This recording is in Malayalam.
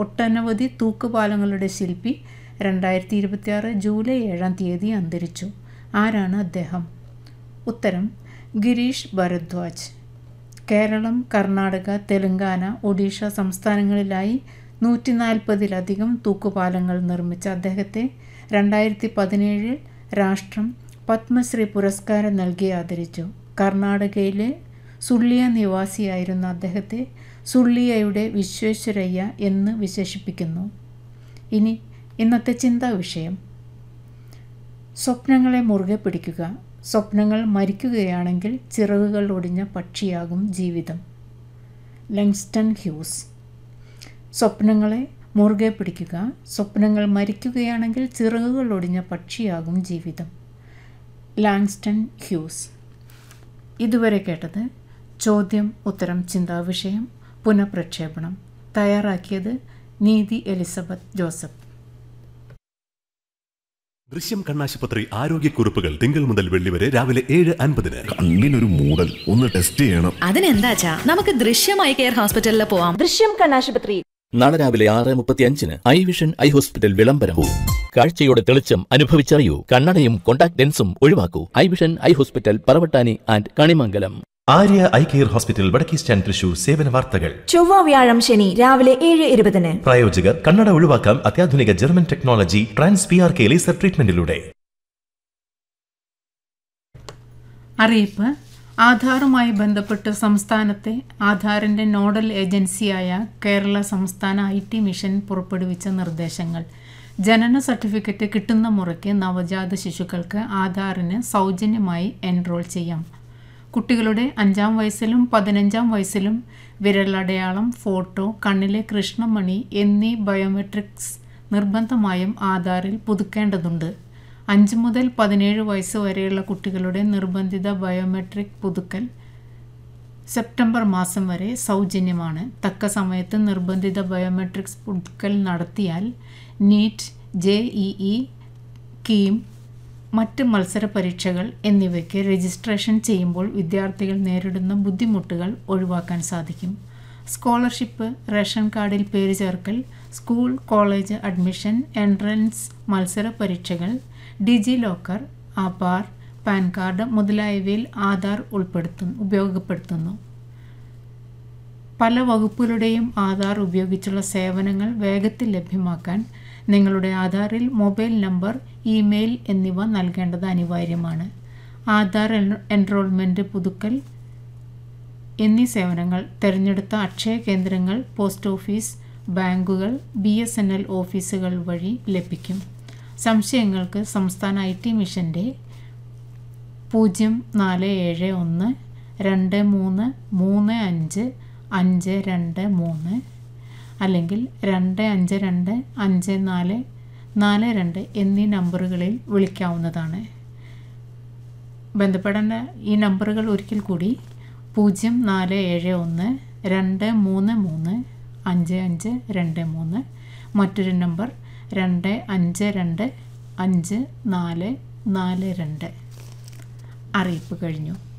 ഒട്ടനവധി തൂക്കുപാലങ്ങളുടെ ശില്പി രണ്ടായിരത്തി ഇരുപത്തിയാറ് ജൂലൈ ഏഴാം തീയതി അന്തരിച്ചു ആരാണ് അദ്ദേഹം ഉത്തരം ഗിരീഷ് ഭരദ്വാജ് കേരളം കർണാടക തെലങ്കാന ഒഡീഷ സംസ്ഥാനങ്ങളിലായി നൂറ്റി നാൽപ്പതിലധികം തൂക്കുപാലങ്ങൾ നിർമ്മിച്ച അദ്ദേഹത്തെ രണ്ടായിരത്തി പതിനേഴിൽ രാഷ്ട്രം പത്മശ്രീ പുരസ്കാരം നൽകി ആദരിച്ചു കർണാടകയിലെ സുള്ളിയ നിവാസിയായിരുന്ന അദ്ദേഹത്തെ സുള്ളിയയുടെ വിശ്വേശ്വരയ്യ എന്ന് വിശേഷിപ്പിക്കുന്നു ഇനി ഇന്നത്തെ ചിന്താ വിഷയം സ്വപ്നങ്ങളെ മുറുകെ പിടിക്കുക സ്വപ്നങ്ങൾ മരിക്കുകയാണെങ്കിൽ ചിറകുകൾ ഒടിഞ്ഞ പക്ഷിയാകും ജീവിതം ലങ്സ്റ്റൺ ഹ്യൂസ് സ്വപ്നങ്ങളെ മുറുകെ പിടിക്കുക സ്വപ്നങ്ങൾ മരിക്കുകയാണെങ്കിൽ ചിറകുകൾ ഒടിഞ്ഞ പക്ഷിയാകും ജീവിതം ലാങ്സ്റ്റൺ ഹ്യൂസ് ഇതുവരെ കേട്ടത് ചോദ്യം ഉത്തരം ചിന്താവിഷയം പുനഃപ്രക്ഷേപണം തയ്യാറാക്കിയത് നീതി എലിസബത്ത് ജോസഫ് ദൃശ്യം കണ്ണാശുപത്രി ആരോഗ്യക്കുറിപ്പുകൾ തിങ്കൾ മുതൽ വെള്ളി വരെ രാവിലെ ഏഴ് അൻപതിന് കണ്ണിനൊരു മൂടൽ ഒന്ന് ടെസ്റ്റ് ചെയ്യണം അതിനെന്താച്ചാ നമുക്ക് ദൃശ്യമായി കെയർ ഹോസ്പിറ്റലിൽ പോവാം ദൃശ്യം കണ്ണാശുപത്രി നാളെ രാവിലെ ആറ് മുപ്പത്തി അഞ്ചിന് ഐ വിഷൻ ഐ ഹോസ്പിറ്റൽ വിളംബരവും കാഴ്ചയുടെ തെളിച്ചം അനുഭവിച്ചറിയൂ കണ്ണടയും കോണ്ടാക്ട് ലെൻസും ഒഴിവാക്കൂ eye vision eye hospital Paravattani and Kanimangalam Arya eye care hospital വടക്കേ സ്റ്റാൻഡ് തൃശൂർ സേവന വാർത്തകൾ ചൊവ്വ വ്യാഴം ശനി രാവിലെ ഏഴ് ഇരുപതിന് പ്രായോജകർ കണ്ണട ഒഴിവാക്കാം അത്യാധുനിക German technology trans P R K laser ട്രീറ്റ്മെന്റിലൂടെ അറിയിപ്പ് ആധാറുമായി ബന്ധപ്പെട്ട് സംസ്ഥാനത്തെ ആധാറിൻ്റെ നോഡൽ ഏജൻസിയായ കേരള സംസ്ഥാന ഐ ടി മിഷൻ പുറപ്പെടുവിച്ച നിർദ്ദേശങ്ങൾ ജനന സർട്ടിഫിക്കറ്റ് കിട്ടുന്ന മുറയ്ക്ക് നവജാത ശിശുക്കൾക്ക് ആധാറിന് സൗജന്യമായി എൻറോൾ ചെയ്യാം കുട്ടികളുടെ അഞ്ചാം വയസ്സിലും പതിനഞ്ചാം വയസ്സിലും വിരലടയാളം ഫോട്ടോ കണ്ണിലെ കൃഷ്ണമണി എന്നീ ബയോമെട്രിക്സ് നിർബന്ധമായും ആധാറിൽ പുതുക്കേണ്ടതുണ്ട് അഞ്ച് മുതൽ പതിനേഴ് വയസ്സ് വരെയുള്ള കുട്ടികളുടെ നിർബന്ധിത ബയോമെട്രിക് പുതുക്കൽ സെപ്റ്റംബർ മാസം വരെ സൗജന്യമാണ് തക്ക സമയത്ത് നിർബന്ധിത ബയോമെട്രിക്സ് പുതുക്കൽ നടത്തിയാൽ NEET J E E KEAM മറ്റ് മത്സര പരീക്ഷകൾ എന്നിവയ്ക്ക് രജിസ്ട്രേഷൻ ചെയ്യുമ്പോൾ വിദ്യാർത്ഥികൾ നേരിടുന്ന ബുദ്ധിമുട്ടുകൾ ഒഴിവാക്കാൻ സാധിക്കും സ്കോളർഷിപ്പ് റേഷൻ കാർഡിൽ പേര് ചേർക്കൽ സ്കൂൾ കോളേജ് അഡ്മിഷൻ എൻട്രൻസ് മത്സര പരീക്ഷകൾ DigiLocker Aadhaar PAN card മുതലായവയിൽ ആധാർ ഉൾപ്പെടുത്തുന്നു ഉപയോഗപ്പെടുത്തുന്നു പല വകുപ്പുകളുടെയും ആധാർ ഉപയോഗിച്ചുള്ള സേവനങ്ങൾ വേഗത്തിൽ ലഭ്യമാക്കാൻ നിങ്ങളുടെ ആധാറിൽ മൊബൈൽ നമ്പർ ഇമെയിൽ എന്നിവ നൽകേണ്ടത് അനിവാര്യമാണ് ആധാർ എൻ- എൻറോൾമെൻറ്റ് പുതുക്കൽ എന്നീ സേവനങ്ങൾ തിരഞ്ഞെടുത്ത അക്ഷയ കേന്ദ്രങ്ങൾ പോസ്റ്റ് ഓഫീസ് ബാങ്കുകൾ ബി എസ് എൻ എൽ ഓഫീസുകൾ വഴി ലഭിക്കും സംശയങ്ങൾക്ക് സംസ്ഥാന ഐ ടി മിഷൻ്റെ പൂജ്യം നാല് ഏഴ് ഒന്ന് രണ്ട് മൂന്ന് മൂന്ന് അഞ്ച് അഞ്ച് രണ്ട് മൂന്ന് അല്ലെങ്കിൽ രണ്ട് അഞ്ച് രണ്ട് അഞ്ച് നാല് നാല് രണ്ട് എന്നീ നമ്പറുകളിൽ വിളിക്കാവുന്നതാണ് ബന്ധപ്പെടേണ്ട ഈ നമ്പറുകൾ ഒരിക്കൽ കൂടി പൂജ്യം നാല് ഏഴ് ഒന്ന് രണ്ട് മൂന്ന് മൂന്ന് അഞ്ച് അഞ്ച് രണ്ട് മൂന്ന് മറ്റൊരു നമ്പർ രണ്ട് അഞ്ച് രണ്ട് അഞ്ച് നാല് നാല് രണ്ട് അറിയിപ്പ് കഴിഞ്ഞു